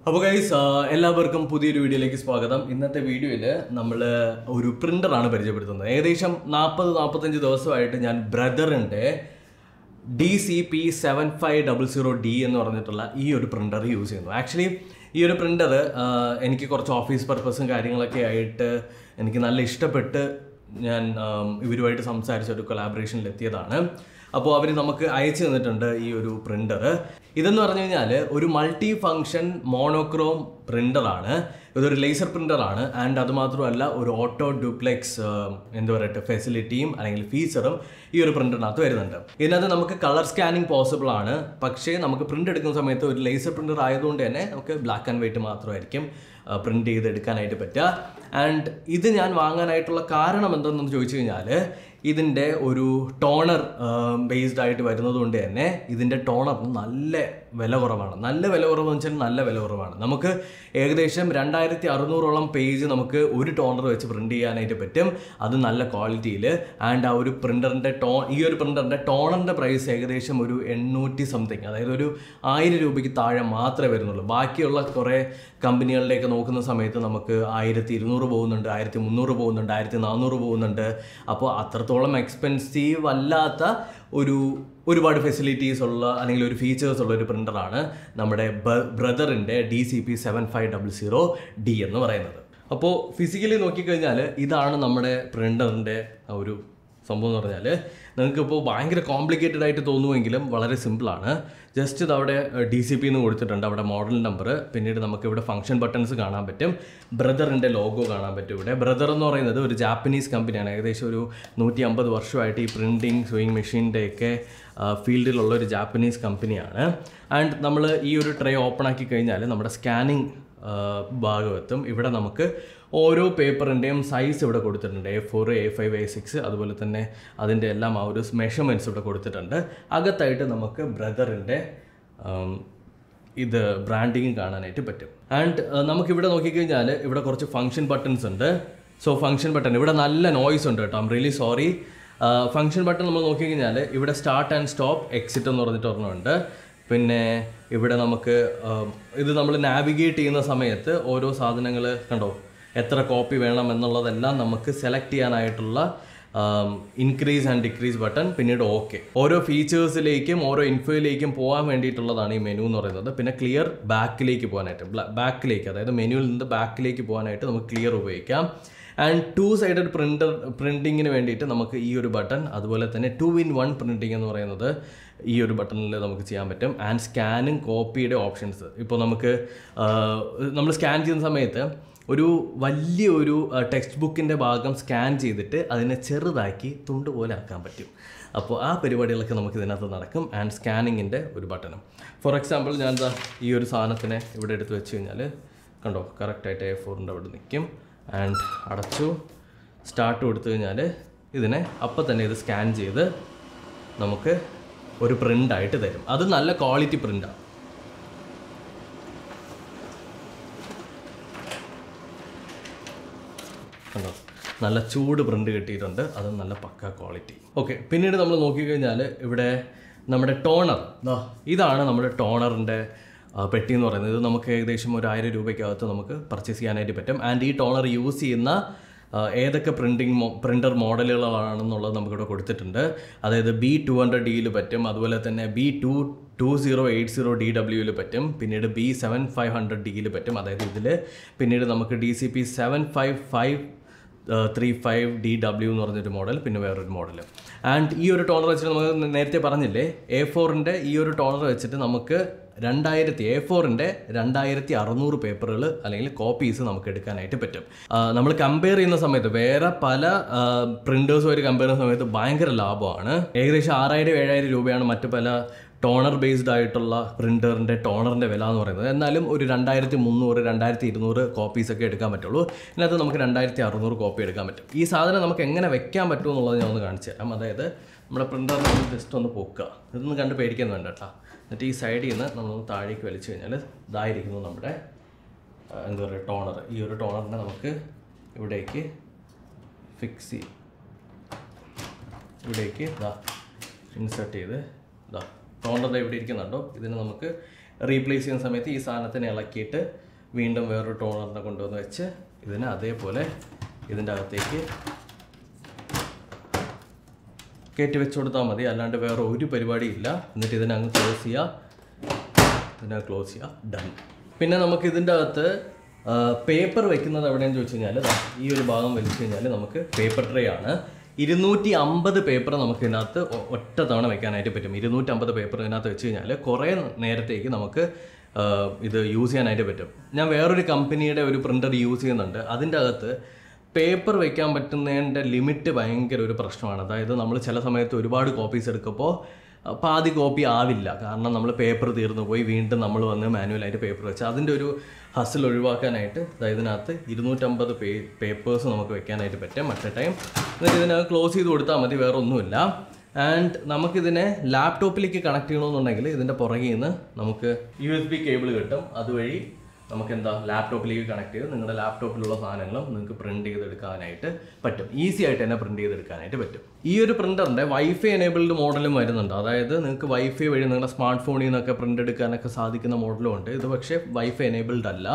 അപ്പോൾ ഗൈസ് എല്ലാവർക്കും പുതിയൊരു വീഡിയോയിലേക്ക് സ്വാഗതം ഇന്നത്തെ വീഡിയോയിൽ നമ്മൾ ഒരു പ്രിൻ്ററാണ് പരിചയപ്പെടുത്തുന്നത് ഏകദേശം നാൽപ്പത് നാൽപ്പത്തഞ്ച് ദിവസമായിട്ട് ഞാൻ ബ്രദറിൻ്റെ D C P seven five double zero D എന്ന് പറഞ്ഞിട്ടുള്ള ഈ ഒരു പ്രിൻ്റർ യൂസ് ചെയ്യുന്നു ആക്ച്വലി ഈ ഒരു പ്രിൻ്റർ എനിക്ക് കുറച്ച് ഓഫീസ് പർപ്പസും കാര്യങ്ങളൊക്കെ ആയിട്ട് എനിക്ക് നല്ല ഇഷ്ടപ്പെട്ട് ഞാൻ ആം, ഇവരുമായിട്ട് സംസാരിച്ച ഒരു കൊലാബറേഷനിൽ എത്തിയതാണ് അപ്പോൾ അവർ നമുക്ക് അയച്ചു തന്നിട്ടുണ്ട് ഈ ഒരു പ്രിൻ്റർ ഇതെന്ന് പറഞ്ഞു കഴിഞ്ഞാൽ ഒരു മൾട്ടി ഫങ്ഷൻ മോണോക്രോം പ്രിൻ്ററാണ് ഇതൊരു ലേസർ പ്രിൻ്ററാണ് ആൻഡ് അത് മാത്രമല്ല ഒരു ഓട്ടോ ഡ്യൂപ്ലെക്സ് എന്താ പറയട്ടെ ഫെസിലിറ്റിയും അല്ലെങ്കിൽ ഫീച്ചറും ഈ ഒരു പ്രിൻ്ററിനകത്ത് വരുന്നുണ്ട് ഇതിനകത്ത് നമുക്ക് കളർ സ്കാനിങ് പോസിബിൾ ആണ് പക്ഷേ നമുക്ക് പ്രിൻ്റ് എടുക്കുന്ന സമയത്ത് ഒരു ലേസർ പ്രിൻ്റർ ആയതുകൊണ്ട് തന്നെ നമുക്ക് ബ്ലാക്ക് ആൻഡ് വൈറ്റ് മാത്രമായിരിക്കും പ്രിൻ്റ് ചെയ്ത് എടുക്കാനായിട്ട് പറ്റുക ആൻഡ് ഇത് ഞാൻ വാങ്ങാനായിട്ടുള്ള കാരണം എന്തെന്ന് ചോദിച്ചു കഴിഞ്ഞാൽ ഇതിൻ്റെ ഒരു ടോണർ ബേസ്ഡ് ആയിട്ട് വരുന്നത് കൊണ്ട് തന്നെ ഇതിൻ്റെ ടോണറിന് നല്ല വില കുറവാണ് നല്ല വില കുറവെന്ന് വെച്ചാൽ നല്ല വില കുറവാണ് നമുക്ക് ഏകദേശം രണ്ടായിരത്തി അറുന്നൂറോളം പേജ് നമുക്ക് ഒരു ടോണർ വെച്ച് പ്രിൻറ്റ് ചെയ്യാനായിട്ട് പറ്റും അത് നല്ല ക്വാളിറ്റിയിൽ ആൻഡ് ആ ഒരു പ്രിൻ്ററിൻ്റെ ടോ ഈ ഒരു പ്രിൻ്ററിൻ്റെ ടോണറിൻ്റെ പ്രൈസ് ഏകദേശം ഒരു എണ്ണൂറ്റി സംതിങ് അതായത് ഒരു ആയിരം രൂപയ്ക്ക് താഴെ മാത്രമേ വരുന്നുള്ളൂ ബാക്കിയുള്ള കുറേ കമ്പനികളിലേക്ക് നോക്കുന്ന സമയത്ത് നമുക്ക് ആയിരത്തി ഇരുന്നൂറ് പോകുന്നുണ്ട് ആയിരത്തി മുന്നൂറ് പോകുന്നുണ്ട് ആയിരത്തി നാനൂറ് പോകുന്നുണ്ട് അപ്പോൾ അത്രത്തോളം എക്സ്പെൻസീവ് അല്ലാത്ത ഒരു ഒരുപാട് ഫെസിലിറ്റീസ് ഉള്ള അല്ലെങ്കിൽ ഒരു ഫീച്ചേഴ്സ് ഉള്ള ഒരു പ്രിൻ്ററാണ് നമ്മുടെ ബ്രദറിൻ്റെ D C P seven five double zero D എന്ന് പറയുന്നത് അപ്പോൾ ഫിസിക്കലി നോക്കിക്കഴിഞ്ഞാൽ ഇതാണ് നമ്മുടെ പ്രിൻ്ററിൻ്റെ ഒരു സംഭവം എന്ന് പറഞ്ഞാൽ നിങ്ങൾക്കിപ്പോൾ ഭയങ്കര കോംപ്ലിക്കേറ്റഡ് ആയിട്ട് തോന്നുമെങ്കിലും വളരെ സിമ്പിളാണ് ജസ്റ്റ് ഇത് അവിടെ ഡി സി പി എന്ന് കൊടുത്തിട്ടുണ്ട് അവിടെ മോഡൽ നമ്പർ പിന്നീട് നമുക്ക് ഇവിടെ ഫംഗ്ഷൻ ബട്ടൺസ് കാണാൻ പറ്റും ബ്രദറിൻ്റെ ലോഗോ കാണാൻ പറ്റും ഇവിടെ ബ്രദർ എന്ന് പറയുന്നത് ഒരു ജാപ്പനീസ് കമ്പനിയാണ് ഏകദേശം ഒരു നൂറ്റി അമ്പത് വർഷമായിട്ട് ഈ പ്രിൻറ്റിങ് സൂയിങ് മെഷീൻ്റെയൊക്കെ ഫീൽഡിലുള്ള ഒരു ജാപ്പനീസ് കമ്പനിയാണ് ആൻഡ് നമ്മൾ ഈ ഒരു ട്രേ ഓപ്പൺ ആക്കി കഴിഞ്ഞാൽ നമ്മുടെ സ്കാനിങ് ഭാഗമെത്തും ഇവിടെ നമുക്ക് ഓരോ പേപ്പറിൻ്റെയും സൈസ് ഇവിടെ കൊടുത്തിട്ടുണ്ട് A four A five A six അതുപോലെ തന്നെ അതിൻ്റെ എല്ലാം ആ ഒരു മെഷർമെൻറ്റ്സ് ഇവിടെ കൊടുത്തിട്ടുണ്ട് അകത്തായിട്ട് നമുക്ക് ബ്രദറിൻ്റെ ഇത് ബ്രാൻഡിങ് കാണാനായിട്ട് പറ്റും ആൻഡ് നമുക്കിവിടെ നോക്കിക്കഴിഞ്ഞാൽ ഇവിടെ കുറച്ച് ഫങ്ഷൻ ബട്ടൺസ് ഉണ്ട് സോ ഫങ്ഷൻ ബട്ടൺ ഇവിടെ നല്ല നോയ്സ് ഉണ്ട് കേട്ടോ I'm really sorry function button നമ്മൾ നോക്കിക്കഴിഞ്ഞാൽ ഇവിടെ സ്റ്റാർട്ട് ആൻഡ് സ്റ്റോപ്പ് എക്സിറ്റ് എന്ന് പറഞ്ഞിട്ട് ഒരെണ്ണമുണ്ട് പിന്നെ ഇവിടെ നമുക്ക് ആം, ഇത് നമ്മൾ നാവിഗേറ്റ് ചെയ്യുന്ന സമയത്ത് ഓരോ സാധനങ്ങൾ കണ്ടോ എത്ര കോപ്പി വേണം എന്നുള്ളതെല്ലാം നമുക്ക് സെലക്ട് ചെയ്യാനായിട്ടുള്ള ഇൻക്രീസ് ആൻഡ് ഡിക്രീസ് ബട്ടൺ പിന്നീട് ഓക്കെ ഓരോ ഫീച്ചേഴ്സിലേക്കും ഓരോ ഇൻഫോയിലേക്കും പോകാൻ വേണ്ടിയിട്ടുള്ളതാണ് ഈ മെനു എന്ന് പറയുന്നത് പിന്നെ ക്ലിയർ ബാക്കിലേക്ക് പോകാനായിട്ട് ബാക്കിലേക്ക് അതായത് മെനുവിൽ നിന്ന് ബാക്കിലേക്ക് പോകാനായിട്ട് നമുക്ക് ക്ലിയർ ഉപയോഗിക്കാം ആൻഡ് ടു സൈഡഡ് പ്രിൻ്റർ പ്രിൻറ്റിങ്ങിന് വേണ്ടിയിട്ട് നമുക്ക് ഈ ഒരു ബട്ടൺ അതുപോലെ തന്നെ ടു ഇൻ വൺ പ്രിൻറ്റിംഗ് എന്ന് പറയുന്നത് ഈ ഒരു ബട്ടണിൽ നമുക്ക് ചെയ്യാൻ പറ്റും ആൻഡ് സ്കാനും കോപ്പിയുടെ ഓപ്ഷൻസ് ഇപ്പോൾ നമുക്ക് നമ്മൾ സ്കാൻ ചെയ്യുന്ന സമയത്ത് ഒരു വലിയ ഒരു ടെക്സ്റ്റ് ബുക്കിൻ്റെ ഭാഗം സ്കാൻ ചെയ്തിട്ട് അതിനെ ചെറുതാക്കി തുണ്ട് പോലെ ആക്കാൻ പറ്റും അപ്പോൾ ആ പരിപാടികളൊക്കെ നമുക്ക് ഇതിനകത്ത് നടക്കും ആൻഡ് സ്കാനിങ്ങിൻ്റെ ഒരു ബട്ടണും ഫോർ എക്സാമ്പിൾ ഞാൻ എന്താ ഈ ഒരു സാധനത്തിനെ ഇവിടെ എടുത്ത് വെച്ച് കഴിഞ്ഞാൽ കണ്ടോ കറക്റ്റായിട്ട് എ ഫോറിൻ്റെ അവിടെ നിൽക്കും ആൻഡ് അടച്ചു സ്റ്റാർട്ട് കൊടുത്തു കഴിഞ്ഞാൽ ഇതിനെ അപ്പം തന്നെ ഇത് സ്കാൻ ചെയ്ത് നമുക്ക് ഒരു പ്രിൻ്റായിട്ട് തരും അത് നല്ല ക്വാളിറ്റി പ്രിൻ്റാണ് കണ്ടോ നല്ല ചൂട് പ്രിൻ്റ് കിട്ടിയിട്ടുണ്ട് അത് നല്ല പക്ക ക്വാളിറ്റി ഓക്കെ പിന്നീട് നമ്മൾ നോക്കിക്കഴിഞ്ഞാൽ ഇവിടെ നമ്മുടെ ടോണർ ദാ ഇതാണ് നമ്മുടെ ടോണറിൻ്റെ പെട്ടി എന്ന് പറയുന്നത് ഇത് നമുക്ക് ഏകദേശം ഒരു ആയിരം രൂപയ്ക്കകത്ത് നമുക്ക് പർച്ചേസ് ചെയ്യാനായിട്ട് പറ്റും ആൻഡ് ഈ ടോണർ യൂസ് ചെയ്യുന്ന ആ, ഏതൊക്കെ പ്രിൻറ്റിങ് മോ പ്രിൻ്റർ മോഡലുകളാണെന്നുള്ളത് നമുക്കിവിടെ കൊടുത്തിട്ടുണ്ട് അതായത് ബി ടു ഹൺഡ്രഡ് ഡിയിൽ പറ്റും അതുപോലെ തന്നെ B two two zero eight zero D ഡബ്ല്യൂയിൽ പറ്റും പിന്നീട് ബി സെവൻ ഫൈവ് ഹൺഡ്രഡ് ഡിയിൽ പറ്റും അതായത് ഇതിൽ പിന്നീട് നമുക്ക് D C P seven five five three five D W എന്ന് പറഞ്ഞൊരു മോഡൽ പിന്നെ വേറൊരു മോഡൽ ആൻഡ് ഈ ഒരു ടോണർ വെച്ചിട്ട് നമുക്ക് നേരത്തെ പറഞ്ഞില്ലേ എ ഫോറിൻ്റെ ഈ ഒരു ടോണർ വെച്ചിട്ട് നമുക്ക് രണ്ടായിരത്തി എ ഫോറിൻ്റെ രണ്ടായിരത്തി അറുന്നൂറ് പേപ്പറുകൾ അല്ലെങ്കിൽ കോപ്പീസ് നമുക്ക് എടുക്കാനായിട്ട് പറ്റും നമ്മൾ കമ്പയർ ചെയ്യുന്ന സമയത്ത് വേറെ പല പ്രിൻറ്റേഴ്സുമായിട്ട് കമ്പയർ ചെയ്യുന്ന സമയത്ത് ഭയങ്കര ലാഭമാണ് ഏകദേശം ആറായിരം ഏഴായിരം രൂപയാണ് മറ്റു പല ടോണർ ബേസ്ഡ് ആയിട്ടുള്ള പ്രിൻറ്ററിൻ്റെ ടോണറിൻ്റെ വില എന്ന് പറയുന്നത് എന്നാലും ഒരു രണ്ടായിരത്തി മുന്നൂറ് രണ്ടായിരത്തി ഇരുന്നൂറ് കോപ്പീസ് ഒക്കെ എടുക്കാൻ പറ്റുള്ളൂ ഇതിനകത്ത് നമുക്ക് രണ്ടായിരത്തി അറുന്നൂറ് കോപ്പി എടുക്കാൻ പറ്റും ഈ സാധനം നമുക്ക് എങ്ങനെ വെക്കാൻ പറ്റും എന്നുള്ളത് ഞാൻ ഒന്ന് കാണിച്ചു തരാം അതായത് നമ്മുടെ പ്രിൻ്ററിനെ ഒന്ന് ജസ്റ്റ് ഒന്ന് പൊക്കുക ഇതൊന്നും കണ്ട് പേടിക്കാൻ വേണ്ട കേട്ടോ എന്നിട്ട് ഈ സൈഡിൽ നിന്ന് നമ്മളൊന്ന് താഴേക്ക് വലിച്ചു കഴിഞ്ഞാൽ ഇതായിരിക്കുന്നു നമ്മുടെ ആ, എന്താ പറയുക ടോണർ ഈ ഒരു ടോണറിനെ നമുക്ക് ഇവിടേക്ക് ഫിക്സ് ചെയ്യും ഇവിടേക്ക് ഇതാ ഇൻസേർട്ട് ചെയ്ത് ഇതാ ടോണ്ടർ ഇവിടെ ഇരിക്കുന്നുണ്ടോ ഇതിനെ നമുക്ക് റീപ്ലേസ് ചെയ്യുന്ന സമയത്ത് ഈ സാധനത്തിനെ ഇളക്കിയിട്ട് വീണ്ടും വേറൊരു ടോണറിനെ കൊണ്ടുവന്ന് വെച്ച് ഇതിനെ അതേപോലെ ഇതിൻ്റെ അകത്തേക്ക് കയറ്റി വെച്ച് കൊടുത്താൽ മതി അല്ലാണ്ട് വേറെ ഒരു പരിപാടിയില്ല എന്നിട്ട് ഇതിനെ അങ്ങ് ക്ലോസ് ചെയ്യുക ഇതിനെ ക്ലോസ് ചെയ്യുക ഡൺ പിന്നെ നമുക്ക് ഇതിൻ്റെ അകത്ത് പേപ്പർ വെക്കുന്നത് എവിടെയെന്ന് ചോദിച്ചു കഴിഞ്ഞാൽ ദാ ഈ ഒരു ഭാഗം വലിച്ചു കഴിഞ്ഞാൽ നമുക്ക് പേപ്പർ ട്രേ ആണ് ഇരുന്നൂറ്റി അമ്പത് പേപ്പർ നമുക്ക് ഇതിനകത്ത് ഒ- ഒറ്റ തവണ വെക്കാനായിട്ട് പറ്റും ഇരുന്നൂറ്റമ്പത് പേപ്പർ ഇതിനകത്ത് വെച്ച് കഴിഞ്ഞാൽ കുറേ നേരത്തേക്ക് നമുക്ക് ആ, ഇത് യൂസ് ചെയ്യാനായിട്ട് പറ്റും ഞാൻ വേറൊരു കമ്പനിയുടെ ഒരു പ്രിൻ്റർ യൂസ് ചെയ്യുന്നുണ്ട് അതിൻ്റെ അകത്ത് പേപ്പർ വെക്കാൻ പറ്റുന്നതിൻ്റെ ലിമിറ്റ് ഭയങ്കര ഒരു പ്രശ്നമാണ് അതായത് നമ്മൾ ചില സമയത്ത് ഒരുപാട് കോപ്പീസ് എടുക്കുമ്പോൾ അഹ് പാതി കോപ്പി ആവില്ല കാരണം നമ്മൾ പേപ്പർ തീർന്നു പോയി വീണ്ടും നമ്മൾ വന്ന് മാനുവലായിട്ട് പേപ്പർ വെച്ച് അതിൻ്റെ ഒരു ഹസിൽ ഒഴിവാക്കാനായിട്ട് ദാ ഇതിനകത്ത് ഇരുന്നൂറ്റമ്പത് പേ പേപ്പേഴ്സ് നമുക്ക് വെക്കാനായിട്ട് പറ്റും മറ്റേ ടൈം എന്നിട്ട് ഇതിനകത്ത് ക്ലോസ് ചെയ്ത് കൊടുത്താൽ മതി വേറെ ഒന്നുമില്ല ആൻഡ് നമുക്കിതിനെ ലാപ്ടോപ്പിലേക്ക് കണക്ട് ചെയ്യണമെന്നുണ്ടെങ്കിൽ ഇതിൻ്റെ പുറകിൽ നിന്ന് നമുക്ക് യു എസ് ബി കേബിൾ കിട്ടും അതുവഴി നമുക്ക് എന്താ ലാപ്ടോപ്പിലേക്ക് കണക്ട് ചെയ്ത് നിങ്ങളുടെ ലാപ്ടോപ്പിലുള്ള സാധനങ്ങളും നിങ്ങൾക്ക് പ്രിന്റ് ചെയ്തെടുക്കാനായിട്ട് പറ്റും ഈസി ആയിട്ട് തന്നെ പ്രിന്റ് ചെയ്തെടുക്കാനായിട്ട് പറ്റും ഈ ഒരു പ്രിന്ററിന്റെ വൈഫൈ എനേബിൾഡ് മോഡലും വരുന്നുണ്ട് അതായത് നിങ്ങൾക്ക് വൈഫൈ വഴി നിങ്ങളുടെ സ്മാർട്ട് ഫോണിൽ നിന്നൊക്കെ പ്രിന്റ് എടുക്കാനൊക്കെ സാധിക്കുന്ന മോഡലും ഉണ്ട് ഇത് പക്ഷേ വൈഫൈ എനേബിൾഡ് അല്ല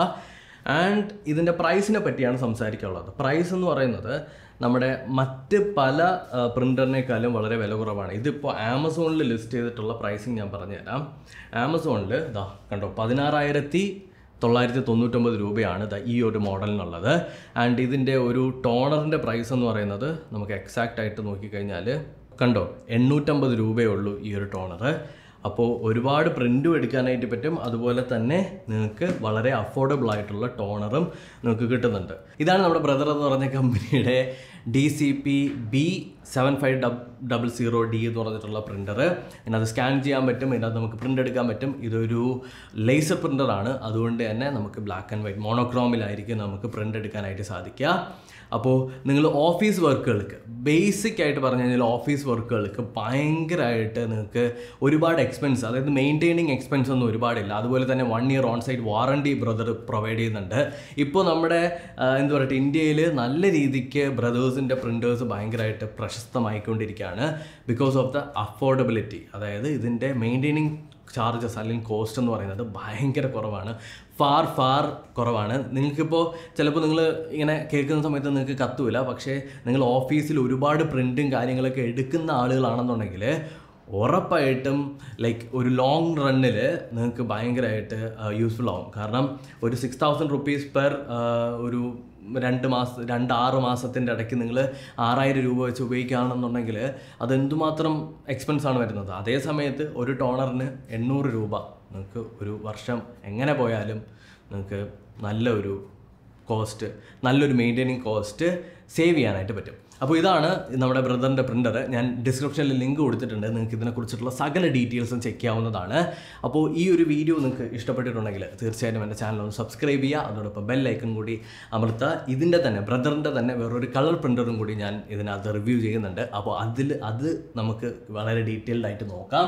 ആൻഡ് ഇതിൻ്റെ പ്രൈസിനെ പറ്റിയാണ് സംസാരിക്കാനുള്ളത് പ്രൈസ് എന്ന് പറയുന്നത് നമ്മുടെ മറ്റ് പല പ്രിൻ്ററിനേക്കാളും വളരെ വില കുറവാണ് ഇതിപ്പോൾ ആമസോണിൽ ലിസ്റ്റ് ചെയ്തിട്ടുള്ള പ്രൈസിങ് ഞാൻ പറഞ്ഞുതരാം ആമസോണിൽ ഇതാ കണ്ടോ പതിനാറായിരത്തി തൊള്ളായിരത്തി തൊണ്ണൂറ്റൊമ്പത് രൂപയാണ് ദാ ഈ ഒരു മോഡലിനുള്ളത് ആൻഡ് ഇതിൻ്റെ ഒരു ടോണറിൻ്റെ പ്രൈസ് എന്ന് പറയുന്നത് നമുക്ക് എക്സാക്റ്റ് ആയിട്ട് നോക്കിക്കഴിഞ്ഞാൽ കണ്ടോ എണ്ണൂറ്റമ്പത് രൂപയേ ഉള്ളൂ ഈ ഒരു ടോണർ അപ്പോൾ ഒരുപാട് പ്രിൻറ്റും എടുക്കാനായിട്ട് പറ്റും അതുപോലെ തന്നെ നിങ്ങൾക്ക് വളരെ അഫോർഡബിൾ ആയിട്ടുള്ള ടോണറും നിങ്ങൾക്ക് കിട്ടുന്നുണ്ട് ഇതാണ് നമ്മുടെ ബ്രദർ എന്ന് പറഞ്ഞ കമ്പനിയുടെ D C P B seven five dub double zero D എന്ന് പറഞ്ഞിട്ടുള്ള പ്രിൻ്റർ ഇതിനകത്ത് സ്കാൻ ചെയ്യാൻ പറ്റും ഇതിനകത്ത് നമുക്ക് പ്രിൻ്റ് എടുക്കാൻ പറ്റും ഇതൊരു ലേസർ പ്രിൻ്ററാണ് അതുകൊണ്ട് തന്നെ നമുക്ക് ബ്ലാക്ക് ആൻഡ് വൈറ്റ് മോണോക്രോമിലായിരിക്കും നമുക്ക് പ്രിൻ്റ് എടുക്കാനായിട്ട് സാധിക്കുക അപ്പോൾ നിങ്ങൾ ഓഫീസ് വർക്കുകൾക്ക് ബേസിക് ആയിട്ട് പറഞ്ഞു കഴിഞ്ഞാൽ ഓഫീസ് വർക്കുകൾക്ക് ഭയങ്കരമായിട്ട് നിങ്ങൾക്ക് ഒരുപാട് എക്സ്പെൻസ് അതായത് മെയിൻറ്റെയിനിങ് എക്സ്പെൻസ് ഒന്നും ഒരുപാടില്ല അതുപോലെ തന്നെ one year on site warranty Brother provide ചെയ്യുന്നുണ്ട് ഇപ്പോൾ നമ്മുടെ ആ, എന്താ പറയുക ഇന്ത്യയിൽ നല്ല രീതിക്ക് ബ്രദേഴ്സിൻ്റെ പ്രിൻറ്റേഴ്സ് ഭയങ്കരമായിട്ട് പ്രശസ്തമായിക്കൊണ്ടിരിക്കുകയാണ് ബിക്കോസ് ഓഫ് ദ അഫോർഡബിലിറ്റി അതായത് ഇതിൻ്റെ മെയിൻറ്റെയിനിങ് ചാർജസ് അല്ലെങ്കിൽ കോസ്റ്റ് എന്ന് പറയുന്നത് ഭയങ്കര കുറവാണ് ഫാർ ഫാർ കുറവാണ് നിങ്ങൾക്കിപ്പോൾ ചിലപ്പോൾ നിങ്ങൾ ഇങ്ങനെ കേൾക്കുന്ന സമയത്ത് നിങ്ങൾക്ക് കത്തൂല പക്ഷേ നിങ്ങൾ ഓഫീസിൽ ഒരുപാട് പ്രിൻറ്റും കാര്യങ്ങളൊക്കെ എടുക്കുന്ന ആളുകളാണെന്നുണ്ടെങ്കിൽ ഉറപ്പായിട്ടും ലൈക്ക് ഒരു ലോങ് റണ്ണിൽ നിങ്ങൾക്ക് ഭയങ്കരമായിട്ട് യൂസ്ഫുൾ ആവും കാരണം ഒരു സിക്സ് തൗസൻഡ് റുപ്പീസ് പെർ ഒരു രണ്ട് മാസം രണ്ട് ആറ് മാസത്തിൻ്റെ ഇടയ്ക്ക് നിങ്ങൾ ആറായിരം രൂപ വെച്ച് ഉപയോഗിക്കുകയാണെന്നുണ്ടെങ്കിൽ അത് എന്തുമാത്രം എക്സ്പെൻസ് ആണ് വരുന്നത് അതേ സമയത്ത് ഒരു ടോണറിന് എണ്ണൂറ് രൂപ നിങ്ങൾക്ക് ഒരു വർഷം എങ്ങനെ പോയാലും നിങ്ങൾക്ക് നല്ല ഒരു കോസ്റ്റ് നല്ലൊരു മെയിൻറ്റെയിനിങ് കോസ്റ്റ് സേവ് ചെയ്യാനായിട്ട് പറ്റും അപ്പോൾ ഇതാണ് നമ്മുടെ ബ്രദറിൻ്റെ പ്രിൻ്റർ ഞാൻ ഡിസ്ക്രിപ്ഷനിൽ ലിങ്ക് കൊടുത്തിട്ടുണ്ട് നിങ്ങൾക്ക് ഇതിനെക്കുറിച്ചിട്ടുള്ള സകല ഡീറ്റെയിൽസും ചെക്ക് ചെയ്യാവുന്നതാണ് അപ്പോൾ ഈ ഒരു വീഡിയോ നിങ്ങൾക്ക് ഇഷ്ടപ്പെട്ടിട്ടുണ്ടെങ്കിൽ തീർച്ചയായിട്ടും എൻ്റെ ചാനൽ ഒന്ന് സബ്സ്ക്രൈബ് ചെയ്യുക അതോടൊപ്പം ബെൽ ഐക്കൺ കൂടി അമർത്തുക ഇതിൻ്റെ തന്നെ ബ്രദറിൻ്റെ തന്നെ വേറൊരു കളർ പ്രിൻ്ററും കൂടി ഞാൻ ഇതിനകത്ത് റിവ്യൂ ചെയ്യുന്നുണ്ട് അപ്പോൾ അതിൽ അത് നമുക്ക് വളരെ ഡീറ്റെയിൽഡ് ആയിട്ട് നോക്കാം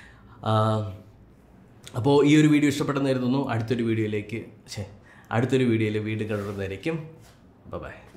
ആ, അപ്പോൾ ഈ ഒരു വീഡിയോ ഇഷ്ടപ്പെട്ടെന്ന് കരുതുന്നു അടുത്തൊരു വീഡിയോയിലേക്ക് ഛേ അടുത്തൊരു വീഡിയോയിൽ വീണ്ടും കണ്ടുവരുന്നതായിരിക്കും ബൈ